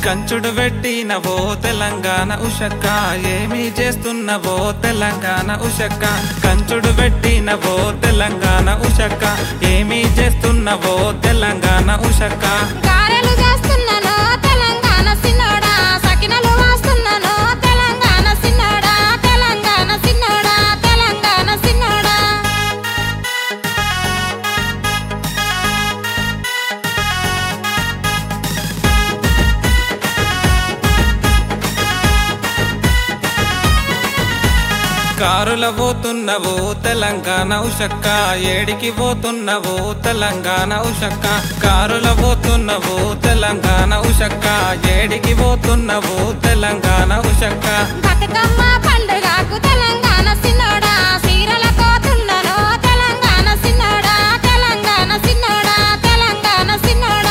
కంచుడు పెట్టినవో తెలంగాణ ఉషక్క ఏమి చేస్తున్నవో తెలంగాణ ఉషక్క కంచుడు పెట్టినవో తెలంగాణ ఉషక్క ఏమి చేస్తున్నవో తెలంగాణ ఉషక్క గారెలు చేస్తున్నాను తెలంగాణ సిన్నోడా సకినలు వాస్తున్నాను తెలంగాణ సిన్నోడా తెలంగాణ సిన్నోడా తెలంగాణ సిన్నోడా కారుల పోతున్నవో తెలంగాణ ఉషక్క ఏడికి పోతున్నవో తెలంగాణ ఉషక్క కారుల పోతున్నవో తెలంగాణ ఉషక్క ఏడికి పోతున్నవో తెలంగాణ ఉషక్క బతుకమ్మ పండుగకు తెలంగాణ సిన్నోడా సీరల పోతున్నాను తెలంగాణ సిన్నోడా తెలంగాణ సిన్నోడా తెలంగాణ సిన్నోడా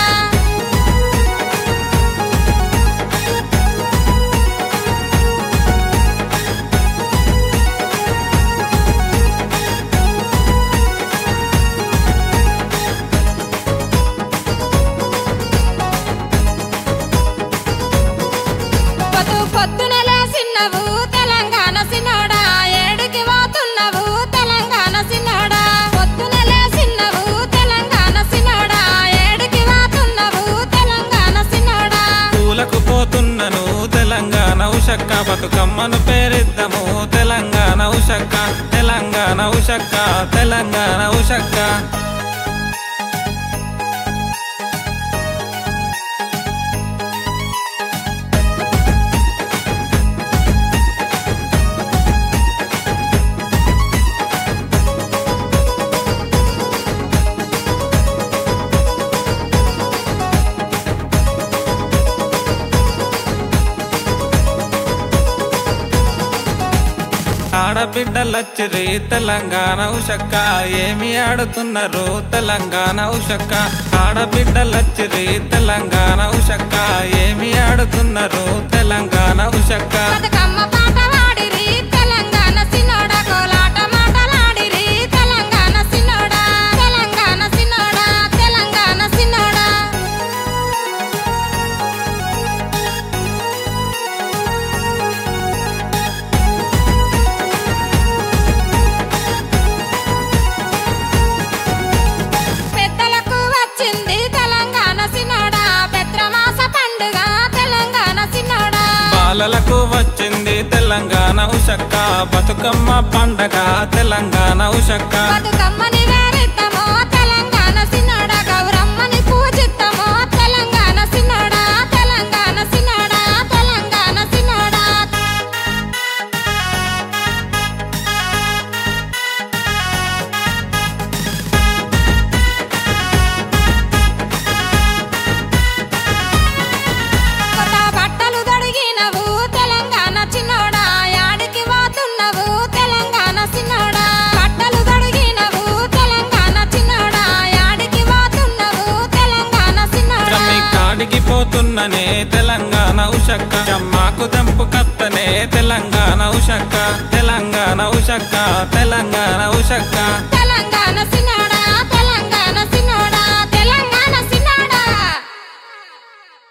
పొద్దు పొద్దున లేసిన్నవు తెలంగాణ సిన్నోడా ఏడుకి పోతున్నవు తెలంగాణ సిన్నోడా పొద్దున లేసిన్నవు తెలంగాణ సిన్నోడా ఏడుకి పోతున్నవు తెలంగాణ సిన్నోడా పూలకు పోతున్నను తెలంగాణ ఉషక్క బతుకమ్మను పేరిద్దాము తెలంగాణ ఉషక్క తెలంగాణ ఉషక్క తెలంగాణ ఉషక్క ఆడబిడ్డలచ్చిరి తెలంగాణ ఉషక్క ఏమి ఆడుతున్నారు తెలంగాణ ఉషక్క ఆడబిడ్డలచ్చిరి తెలంగాణ ఉషక్క ఏమి ఆడుతున్నారు తెలంగాణ ఉషక్క బతుకమ్మ పాట వాడిరి తెలంగాణ సిన్నోడా కోలాట మాటలాడిరి తెలంగాణ సిన్నోడా తెలంగాణ సిన్నోడా తెలంగాణ సిన్నోడా పెద్దలకు వచ్చింది తెలంగాణ సిన్నోడా పెత్రమాస పండుగ తెలంగాణ సిన్నోడా బాలలకు వచ్చింది తెలంగాణ ఉషక్క బతుకమ్మ పండగ తెలంగాణ ఉషక్క బతుకమ్మని వేరిద్దామో తెలంగాణ సిన్నోడా గౌరమ్మని పూజిద్దామో తెలంగాణ సిన్నోడా తెలంగాణ సిన్నోడా తెలంగాణ సిన్నోడా కొత్త బట్టలు తొడిగినవు తెలంగాణ చిన్నోడా యాడికి పోతున్నవు తెలంగాణ సిన్నోడా బట్టలు తొడిగినవు తెలంగాణ చిన్నోడా యాడికి పోతున్నవు తెలంగాణ సిన్నోడా జమ్మి కాడికి పోతున్ననే తెలంగాణ ఉషక్క జమ్మాకు తెంపు కత్తనే తెలంగాణ ఉషక్క తెలంగాణ ఉషక్క తెలంగాణ ఉషక్క